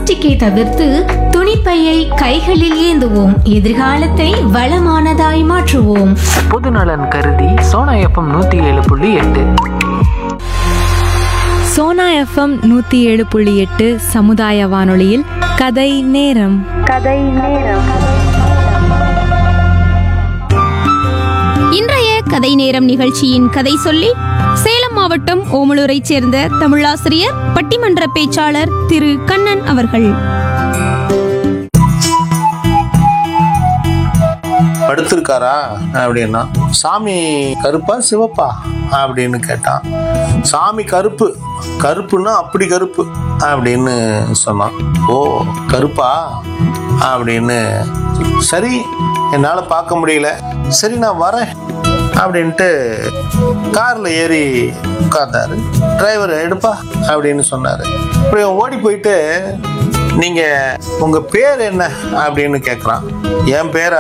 பிளாஸ்டிக்கை தவிர்த்து துணிப்பையை கைகளில் ஏந்துவோம் எதிர்காலத்தை வளமானதாய் மாற்றுவோம் பொதுநலன் கருதி சோனா எஃப்எம் நூற்றி ஏழு புள்ளி எட்டு சோனா எஃப்எம் நூற்றி ஏழு புள்ளி எட்டு சமுதாய வானொலியில் கதை நேரம் இன்றைய கதை நேரம் நிகழ்ச்சியின் கதை சொல்லி சேலம் மாவட்டம் ஓமலூரைச் சேர்ந்த தமிழாசிரியர் பட்டிமன்ற பேச்சாளர் திரு கண்ணன் அவர்கள் படுத்திருக்காரா அப்படின்னா சாமி கருப்பா சிவப்பா அப்படின்னு கேட்டான் சாமி கருப்பு கருப்புன்னா அப்படி கருப்பு அப்படின்னு சொன்னான் ஓ கருப்பா அப்படின்னு சரி என்னால் பார்க்க முடியல சரி நான் வரேன் அப்படின்ட்டு காரில் ஏறி உட்கார்ந்தாரு டிரைவர் எடுப்பா அப்படின்னு சொன்னார் இப்படி அவன் ஓடி போயிட்டு நீங்கள் உங்கள் பேர் என்ன அப்படின்னு கேட்குறான் என் பேரா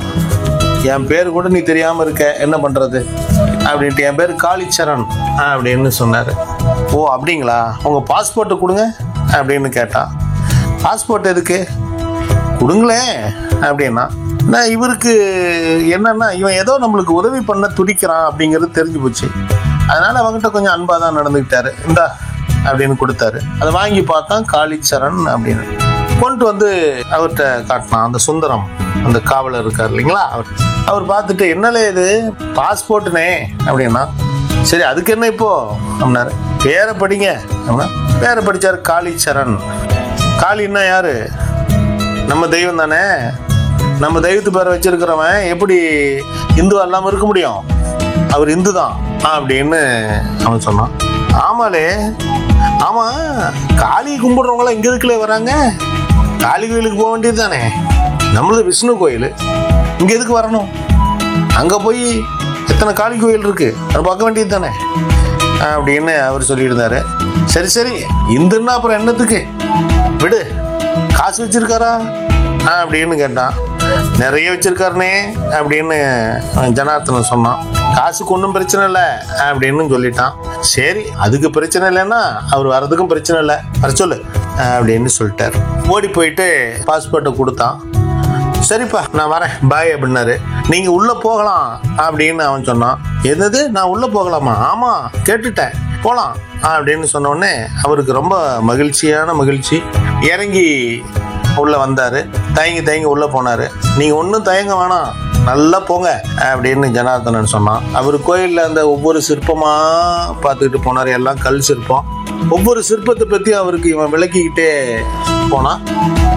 என் பேர் கூட நீ தெரியாமல் இருக்க என்ன பண்ணுறது அப்படின்ட்டு என் பேர் காளிச்சரண் அப்படின்னு சொன்னார் ஓ அப்படிங்களா உங்கள் பாஸ்போர்ட்டை கொடுங்க அப்படின்னு கேட்டான் பாஸ்போர்ட் எதுக்கு கொடுங்களேன் அப்படின்னா நான் இவருக்கு என்னன்னா இவன் ஏதோ நம்மளுக்கு உதவி பண்ண துடிக்கிறான் அப்படிங்கிறது தெரிஞ்சு போச்சு அதனால அவங்ககிட்ட கொஞ்சம் அன்பாக தான் நடந்துக்கிட்டாரு இந்தா அப்படின்னு கொடுத்தாரு அதை வாங்கி பார்த்தான் காளிச்சரண் அப்படின்னு கொண்டு வந்து அவர்கிட்ட காட்டினான் அந்த சுந்தரம் அந்த காவலர் இருக்கார் இல்லைங்களா அவர் அவர் பார்த்துட்டு என்னலே இது பாஸ்போர்ட்டுனே அப்படின்னா சரி அதுக்கு என்ன இப்போ அப்படின்னாரு பேரை படிங்க அப்படின்னா பேரை படிச்சாரு காளிச்சரண் காளின்னா யாரு நம்ம தெய்வம் தானே நம்ம தெய்வத்து பேரை வச்சிருக்கிறவன் எப்படி இந்து அல்லாமல் இருக்க முடியும் அவர் இந்து தான் அப்படின்னு அவன் சொன்னான் ஆமாலே ஆமா காளி கும்பிடுறவங்களாம் இங்க இருக்குல்ல வராங்க காளி கோயிலுக்கு போக வேண்டியது தானே நம்மளது விஷ்ணு கோயில் இங்க எதுக்கு வரணும் அங்க போய் எத்தனை காளி கோயில் இருக்கு அதை பார்க்க வேண்டியது தானே அப்படின்னு அவர் சொல்லியிருந்தாரு சரி சரி இந்துன்னா அப்புறம் என்னத்துக்கு விடு காசு வச்சிருக்காரா ஆ அப்படின்னு கேட்டான் நிறைய வச்சிருக்காருனே அப்படின்னு அவன் ஜனார்த்தனன் சொன்னான் காசுக்கு ஒன்றும் பிரச்சனை இல்லை அப்படின்னு சொல்லிட்டான் சரி அதுக்கு பிரச்சனை இல்லைன்னா அவர் வர்றதுக்கும் பிரச்சனை இல்லை வர சொல்லு அப்படின்னு சொல்லிட்டார் ஓடி போயிட்டு பாஸ்போர்ட்டை கொடுத்தான் சரிப்பா நான் வரேன் பாய் அப்படின்னாரு நீங்க உள்ள போகலாம் அப்படின்னு அவன் சொன்னான் என்னது நான் உள்ள போகலாமா ஆமா கேட்டுட்டேன் போலாம் அப்படின்னு சொன்ன உடனே அவருக்கு ரொம்ப மகிழ்ச்சியான மகிழ்ச்சி இறங்கி உள்ள வந்தாரு தயங்கி தயங்கி உள்ள போனாரு நீங்க ஒன்றும் தயங்க வேணாம் நல்லா போங்க அப்படின்னு ஜனார்தனன் சொன்னான் அவர் கோயிலில் அந்த ஒவ்வொரு சிற்பமா பார்த்துக்கிட்டு போனார் எல்லாம் கல் சிற்பம் ஒவ்வொரு சிற்பத்தை பத்தி அவருக்கு இவன் விளக்கிக்கிட்டே போனான்